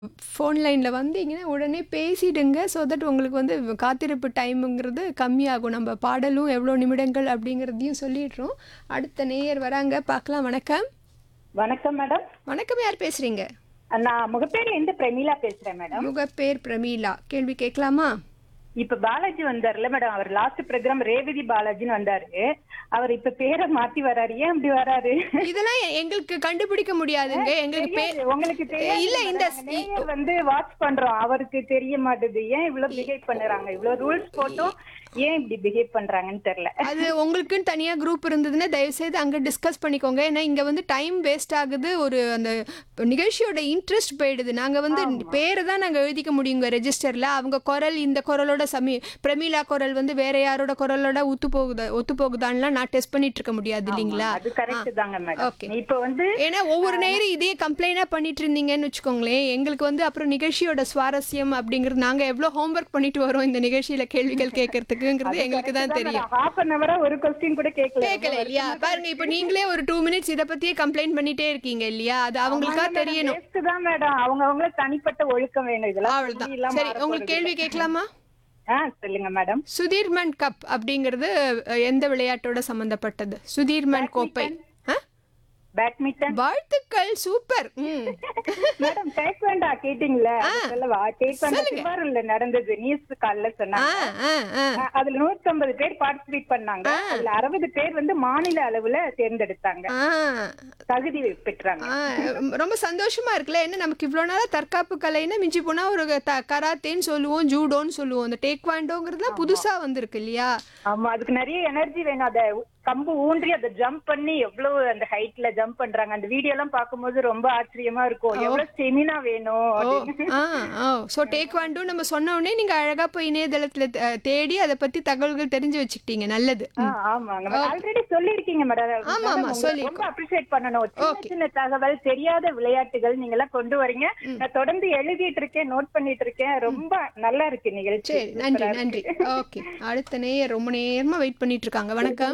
Phone லைனில் வந்தீங்கன்னா உடனே பேசிடுங்க ஸோ தட் உங்களுக்கு வந்து காத்திருப்பு டைமுங்கிறது கம்மியாகும் நம்ம பாடலும் எவ்வளோ நிமிடங்கள் அப்படிங்கிறதையும் சொல்லிடுறோம் அடுத்த நேயர் வராங்க பார்க்கலாம் வணக்கம் வணக்கம் மேடம் வணக்கம் யார் பேசுகிறீங்க நான் முகப்பேர் இருந்து பிரமீளா பேசுறேன் மேடம் முகப்பேர் பிரமீளா கேள்வி கேட்கலாமா இப்ப பாலாஜி வந்தாருல மேடம் அவர் லாஸ்ட் ப்ரோக்ராம் ரேவதி பாலாஜின்னு வந்தாரு அவர் இப்ப பேரை மாத்தி வராரு ஏன் இப்படி வராரு இதெல்லாம் எ- எங்களுக்கு கண்டுபிடிக்க முடியாதுங்க எங்களுக்கு பே தெரியாது, உங்களுக்கு தெரியாது இல்ல இந்த நாங்க நேயர் வந்து வாட்ச் பண்றோம் அவருக்கு தெரிய மாட்டுது ஏன் இவ்வளவு பிஹேவ் பண்றாங்க இவ்வளவு ரூல்ஸ் போட்டும் ஏன் இப்படி பிஹேவ் பண்றாங்கன்னு தெரியல அது உங்களுக்குன்னு தனியாக குரூப் இருந்ததுன்னா தயவுசெய்து அங்கே டிஸ்கஸ் பண்ணிக்கோங்க ஏன்னா இங்கே வந்து டைம் வேஸ்ட் ஆகுது ஒரு அந்த நிகழ்ச்சியோட இன்ட்ரெஸ்ட் போயிடுது நாங்கள் வந்து பேரை தான் நாங்கள் எழுதிக்க முடியுங்க ரெஜிஸ்டரில் அவங்க குரல் இந்த குரலோட சமி பிரமீளா குரல் வந்து வேற யாரோட குரலோட ஒத்து போகுதா ஒத்து போகுதான்லாம் நான் டெஸ்ட் பண்ணிட்டு இருக்க முடியாது இல்லைங்களா அது கரெக்ட் தாங்க Okay. மேடம் இப்ப வந்து ஏன்னா ஒவ்வொரு நேரம் இதே கம்ப்ளைண்டாக பண்ணிட்டு இருந்தீங்கன்னு வச்சுக்கோங்களேன் எங்களுக்கு வந்து அப்புறம் நிகழ்ச்சியோட சுவாரஸ்யம் அப்படிங்கிறது நாங்கள் எவ்வளோ ஹோம்ஒர்க் பண்ணிட்டு வரோம் இந்த நிகழ்ச்சியில் கேள்விகள் கேட்கறதுக்குங்கிறது எங்களுக்கு தான் தெரியும் ஹாஃப் அன் அவரா ஒரு கொஸ்டின் கூட கேட்கல கேட்கல இல்லையா பாருங்க இப்போ நீங்களே ஒரு டூ மினிட்ஸ் இத பத்தியே கம்ப்ளைண்ட் பண்ணிட்டே இருக்கீங்க இல்லையா அது அவங்களுக்கா தெரியணும் வேஸ்ட் தான் மேடம் அவங்க அவங்க தனிப்பட்ட ஒழுக்கம் வேணும் இதெல்லாம் அவ்வளவுதான் சொல்லி எல்லாம் சரி மாறப் உங்களுக்கு போறது கேள்வி கேட்கலாமா ஆ சொல்லுங்க மேடம் சுதீர்மன் கப் அப்படிங்கிறது அஹ், எந்த விளையாட்டோட சம்பந்தப்பட்டது சுதீர்மன் கோப்பை ஆ? பேட்மிண்டன் வாழ்த்துக்கள் சூப்பர் ம் மேடம் டேக் வேண்டா கேட்டீங்களா அது சொல்லவா டேக் வேண்டா சொல்லுங்க. திருவாரூர்ல நடந்தது நியூஸ் கால்ல ஆ சொன்னாங்க ஆ ஆ அ- அதுல நூத்தம்பது பேர் பார்ட்டிசிபேட் பண்ணாங்க அதுல அறுபது பேர் வந்து மாநில அளவுல தேர்ந்தெடுத்தாங்க ஆ தகுதி பெற்றாங்க ஆ, ரொம்ப சந்தோஷமா இருக்குல்ல என்ன நமக்கு இவ்வளோ நாளா தற்காப்பு கலைன்னா மிஞ்சி போனா ஒரு த கராத்தேன்னு சொல்லுவோம் ஜூடோன்னு சொல்லுவோம் இந்த டேக்வாண்டோங்கிறதுலாம் புதுசா வந்திருக்கு இல்லையா ஆமா அதுக்கு நிறைய எனர்ஜி வேணும் அத கம்பு ஊன்றி அதை ஜம்ப் பண்ணி எவ்வளவு அந்த ஹைட்ல ஜம்ப் பண்றாங்க அந்த வீடியோ எல்லாம் பார்க்கும்போது ரொம்ப ஆச்சரியமா இருக்கும் எவ்வளவு ஸ்டெமினா வேணும் ஓ அப்படின்னு. ஆ ஓ ஸோ டேக்வாண்டோ நம்ம சொன்ன உடனே நீங்க அழகா போய் இணையதளத்துல த- தேடி அதை பத்தி தகவல்கள் தெரிஞ்சு வச்சுக்கிட்டீங்க நல்லது ஆ, ஆமாங்க ஆல்ரெடி சொல்லிருக்கீங்க மேடம் ஆமா, ஆமா, உங்களை சொல்லிருக்கோம். ரொம்ப அப்ரிஷியேட் பண்ணணும் சின்ன சின்ன தகவல் தெரியாத விளையாட்டுகள் நீங்க எல்லாம் கொண்டு வரீங்க நான் தொடர்ந்து எழுதிட்டு இருக்கேன் நோட் பண்ணிட்டு இருக்கேன் ரொம்ப நல்லா இருக்கு நிகழ்ச்சி சரி நன்றி நன்றி ஓகே அடுத்த நேயர் ரொம்ப நேரமா வெயிட் பண்ணிட்டு இருக்காங்க வணக்கம்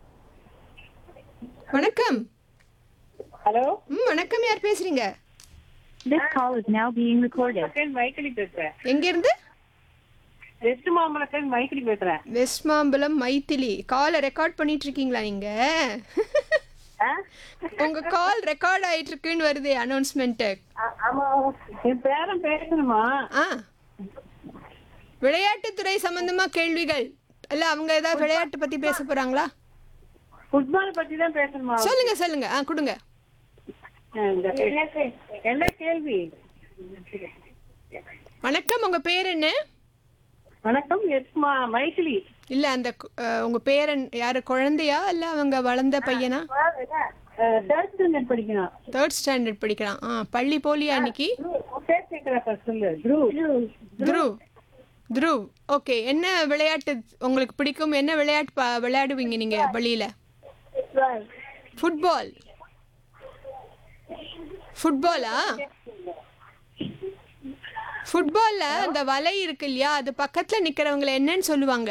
வணக்கம் ஹலோ ம் வணக்கம் யார் பேசுறீங்க This call is now being recorded. மைக்கிலி பேசுறேன் எங்க இருந்து வெஸ்ட் மாம்பலத்தில் மைக்கிலி பேசுறேன் வெஸ்ட் மாம்பலம் மைத்திலி காலை ரெக்கார்ட் பண்ணிட்டு இருக்கீங்களா நீங்க உங்க கால் ரெக்கார்ட் ஆயிட்டு இருக்குன்னு வருது அனௌன்ஸ்மெண்ட் ஆமா என் பேரன் பேசணுமா ஆ விளையாட்டுத்துறை சம்பந்தமா கேள்விகள் இல்ல அவங்க ஏதாவது விளையாட்டு பத்தி பேச போறாங்களா ஃபுட்பால் பத்தி தான் பேசணுமா சொல்லுங்க சொல்லுங்க ஆ கொடுங்க என்ன கேள்வி வணக்கம் உங்க பேர் என்ன வணக்கம் எஸ்மா மைத்திலி இல்ல அந்த கு- அஹ், உங்க பேரன் யாரு குழந்தையா இல்ல அவங்க வளர்ந்த பையனா தேர்ட் ஸ்டாண்டர்ட் படிக்கணும் தேர்ட் ஸ்டாண்டர்ட் படிக்கிறான் ஆ பள்ளி போலியா அன்னைக்கு பேர் கேட்கிறேன் சொல்லு த்ரூ துருவ் துருவ் ஓகே என்ன விளையாட்டு உங்களுக்கு பிடிக்கும் என்ன விளையாட்டு பா- விளையாடுவீங்க நீங்க பள்ளியில ஃபுட்பால் ஃபுட்பாலா ஃபுட்பால்ல அந்த வலை இருக்கு இல்லையா அது பக்கத்துல நிக்கிறவங்கள என்னன்னு சொல்லுவாங்க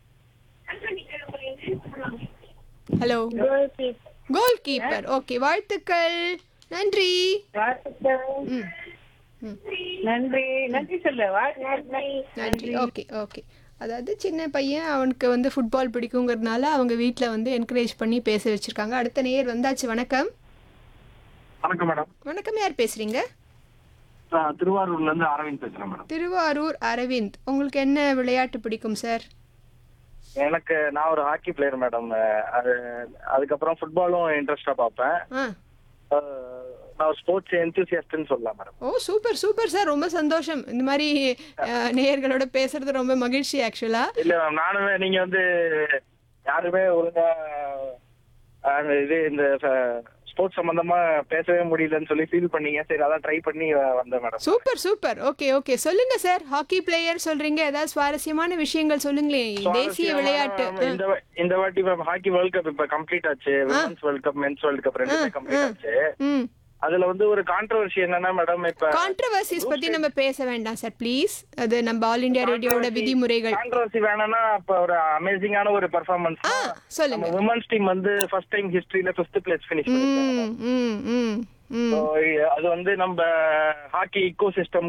ஹலோ கோல் கீப்பர் ஓகே வாழ்த்துக்கள் நன்றி ம் ம் நன்றி நன்றி சொல்லு நன்றி ஓகே ஓகே அதாவது சின்ன பையன் அவனுக்கு வந்து ஃபுட்பால் பிடிக்குங்கிறதுனால அவங்க வீட்டில் வந்து என்கரேஜ் பண்ணி பேச வச்சிருக்காங்க அடுத்த நேயர் வந்தாச்சு வணக்கம் வணக்கம் மேடம் வணக்கம் யார் பேசுறீங்க நான் திருவாரூர்ல இருந்து அரவிந்த் பேசுறேன் மேடம் திருவாரூர் அரவிந்த் உங்களுக்கு என்ன விளையாட்டு பிடிக்கும் சார் எனக்கு நான் ஒரு ஹாக்கி பிளேயர் மேடம் அது அதுக்கப்புறம் ஃபுட்பாலும் இன்ட்ரெஸ்டா பார்ப்பேன் ஆ அஹ், நான் ஒரு ஸ்போர்ட்ஸ் எந்தூசியஸ்ட்னு சொல்லலாம் மேடம் ஓ சூப்பர் சூப்பர் சார் ரொம்ப சந்தோஷம் இந்த மாதிரி அஹ், நேயர்களோட பேசுறது ரொம்ப மகிழ்ச்சி ஆக்சுவலா இல்ல மேம் நானுமே நீங்க வந்து யாருமே ஒழுங்கா அஹ், இது இந்த ஸ்போர்ட்ஸ் சம்பந்தமா பேசவே முடியலன்னு சொல்லி ஃபீல் பண்ணீங்க சரி அதான் ட்ரை பண்ணி அஹ், வந்தேன் madam super super okay okay சொல்லுங்க சார் ஹாக்கி பிளேயர் சொல்றீங்க ஏதாவது சுவாரஸ்யமான விஷயங்கள் சொல்லுங்களேன் தேசிய விளையாட்டு இந்த வா- இந்த வாட்டி மேம் ஹாக்கி வேர்ல்ட் கப் இப்ப கம்ப்ளீட் ஆச்சு women's world cup men's world cup ரெண்டுமே கம்ப்ளீட் ஆச்சு ம் அதுல வந்து ஒரு கான்ட்ரவர்சி என்னன்னா மேடம் இப்ப கான்ட்ரவர்சிஸ் பத்தி நம்ம பேச வேண்டாம் சார் ப்ளீஸ் அது நம்ம ஆல் இந்தியா ரேடியோட விதிமுறைகள் கான்ட்ரவர்சி வேணும்னா இப்ப ஒரு அமேசிங்கான ஒரு பெர்ஃபார்மன்ஸ் ஆ சொல்லுங்க நம்ம விமன்ஸ் டீம் வந்து ஃபர்ஸ்ட் டைம் ஹிஸ்டரியில ஃபிஃப்த் பிளேஸ் ஃபினிஷ் பண்ணிருக்காங்க ம் ம் ம் ம் So, அது வந்து நம்ம ஹாக்கி இக்கோ சிஸ்டம்